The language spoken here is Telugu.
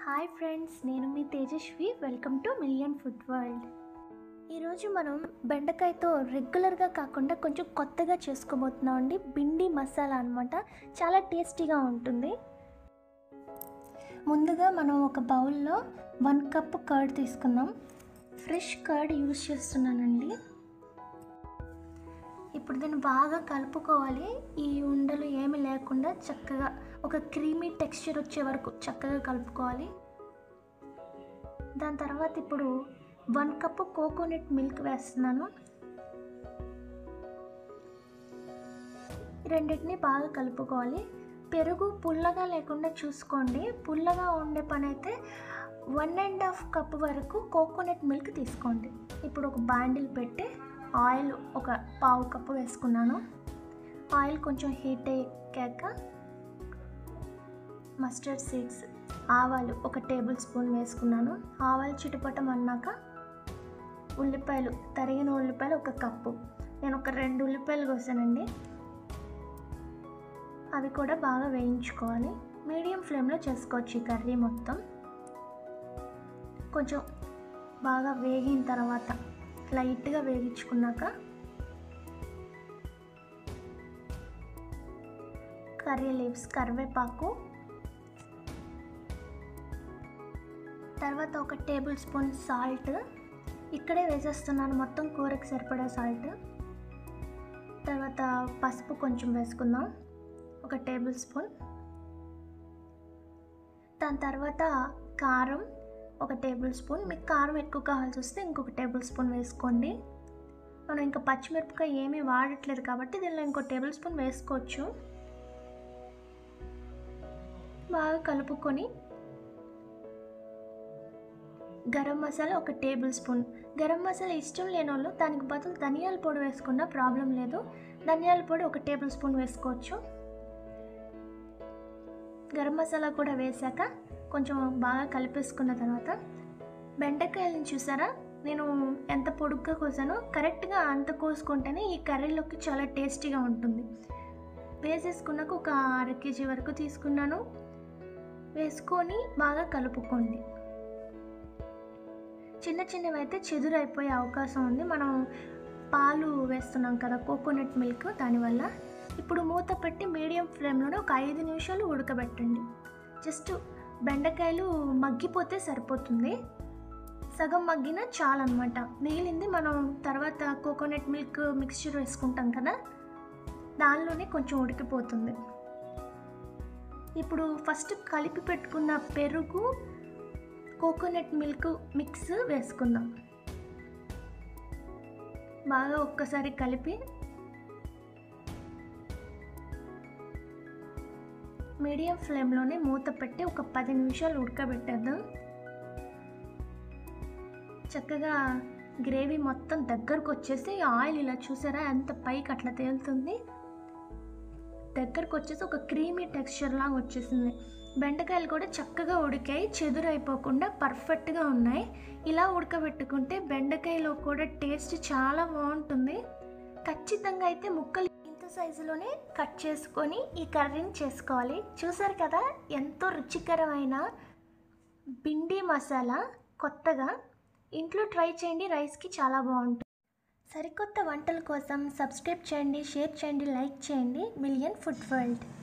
హాయ్ ఫ్రెండ్స్ నేను మీ Tejaswi welcome to million food world ఈరోజు మనం బెండకాయతో రెగ్యులర్గా కాకుండా కొంచెం కొత్తగా చేసుకోబోతున్నాం అండి బిండి మసాలా అనమాట చాలా టేస్టీగా ఉంటుంది ముందుగా మనం ఒక బౌల్లో వన్ కప్ కర్డ్ తీసుకుందాం ఫ్రెష్ కర్డ్ యూస్ చేస్తున్నానండి ఇప్పుడు దీన్ని బాగా కలుపుకోవాలి ఈ ఉండలు ఏమి లేకుండా చక్కగా ఒక క్రీమీ టెక్స్చర్ వచ్చే వరకు చక్కగా కలుపుకోవాలి దాని తర్వాత ఇప్పుడు వన్ కప్ కోకోనట్ మిల్క్ వేస్తున్నాను రెండింటిని బాగా కలుపుకోవాలి పెరుగు పుల్లగా లేకుండా చూసుకోండి పుల్లగా ఉండే పని అయితే వన్ అండ్ హాఫ్ కప్ వరకు కోకోనట్ మిల్క్ తీసుకోండి ఇప్పుడు ఒక బాండిల్ పెట్టి ఆయిల్ ఒక పావు కప్పు వేసుకున్నాను ఆయిల్ కొంచెం హీట్ అయ్యాక మస్టర్డ్ సీడ్స్ ఆవాలు ఒక టేబుల్ స్పూన్ వేసుకున్నాను ఆవాలు చిటపటం అన్నాక ఉల్లిపాయలు తరిగిన ఉల్లిపాయలు ఒక కప్పు నేను ఒక రెండు ఉల్లిపాయలు కోసానండి అవి కూడా బాగా వేయించుకోవాలి మీడియం ఫ్లేమ్లో చేసుకోవచ్చు ఈ కర్రీ మొత్తం కొంచెం బాగా వేగిన తర్వాత లైట్గా వేగించుకున్నాక కర్రీ లీవ్స్ కరివేపాకు తర్వాత ఒక టేబుల్ స్పూన్ సాల్ట్ ఇక్కడే వేసేస్తున్నాను మొత్తం కూరకి సరిపడా సాల్ట్ తర్వాత పసుపు కొంచెం వేసుకుందాం ఒక టేబుల్ స్పూన్ దాని తర్వాత కారం ఒక టేబుల్ స్పూన్ మీకు కారం ఎక్కువ కావాల్సి వస్తే ఇంకొక టేబుల్ స్పూన్ వేసుకోండి మనం ఇంకా పచ్చిమిరపకాయ ఏమీ వాడట్లేదు కాబట్టి దీనిలో ఇంకో టేబుల్ స్పూన్ వేసుకోవచ్చు బాగా కలుపుకొని గరం మసాలా ఒక టేబుల్ స్పూన్ గరం మసాలా ఇష్టం లేని వాళ్ళు దానికి బదులు ధనియాల పొడి వేసుకున్నా ప్రాబ్లం లేదు ధనియాల పొడి ఒక టేబుల్ స్పూన్ వేసుకోవచ్చు గరం మసాలా కూడా వేసాక కొంచెం బాగా కలిపేసుకున్న తర్వాత బెండకాయలను చూసారా నేను ఎంత పొడుగ్గా కోసానో కరెక్ట్గా అంత కోసుకుంటేనే ఈ కర్రీలోకి చాలా టేస్టీగా ఉంటుంది వేసేసుకున్నాక ఒక అర కేజీ వరకు తీసుకున్నాను వేసుకొని బాగా కలుపుకోండి చిన్న చిన్నవి అయితే చెదురు అయిపోయే అవకాశం ఉంది మనం పాలు వేస్తున్నాం కదా కోకోనట్ మిల్క్ దానివల్ల ఇప్పుడు మూత పెట్టి మీడియం ఫ్లేమ్లోనే ఒక ఐదు నిమిషాలు ఉడకబెట్టండి జస్ట్ బెండకాయలు మగ్గిపోతే సరిపోతుంది సగం మగ్గిన చాలన్నమాట మిగిలింది మనం తర్వాత కోకోనట్ మిల్క్ మిక్స్చర్ వేసుకుంటాం కదా దానిలోనే కొంచెం ఉడికిపోతుంది ఇప్పుడు ఫస్ట్ కలిపి పెట్టుకున్న పెరుగు కోకోనట్ మిల్క్ మిక్స్ వేసుకుందాం బాగా ఒక్కసారి కలిపి మీడియం ఫ్లేమ్లోనే మూత పెట్టి ఒక పది నిమిషాలు ఉడకబెట్టేద్దాం చక్కగా గ్రేవీ మొత్తం దగ్గరకు వచ్చేసి ఆయిల్ ఇలా చూసారా ఎంత పైకి అట్లా తేలుతుంది దగ్గరకు వచ్చేసి ఒక క్రీమీ టెక్స్చర్ లాగా వచ్చేసింది బెండకాయలు కూడా చక్కగా ఉడికాయి చెదురు అయిపోకుండా పర్ఫెక్ట్గా ఉన్నాయి ఇలా ఉడకబెట్టుకుంటే బెండకాయలో కూడా టేస్ట్ చాలా బాగుంటుంది ఖచ్చితంగా అయితే ముక్కలు ఇంత సైజులోనే కట్ చేసుకొని ఈ కర్రీని చేసుకోవాలి చూసారు కదా ఎంతో రుచికరమైన భిండి మసాలా కొత్తగా ఇంట్లో ట్రై చేయండి రైస్కి చాలా బాగుంటుంది సరికొత్త వంటల కోసం సబ్స్క్రైబ్ చేయండి షేర్ చేయండి లైక్ చేయండి మిలియన్ ఫుడ్ వరల్డ్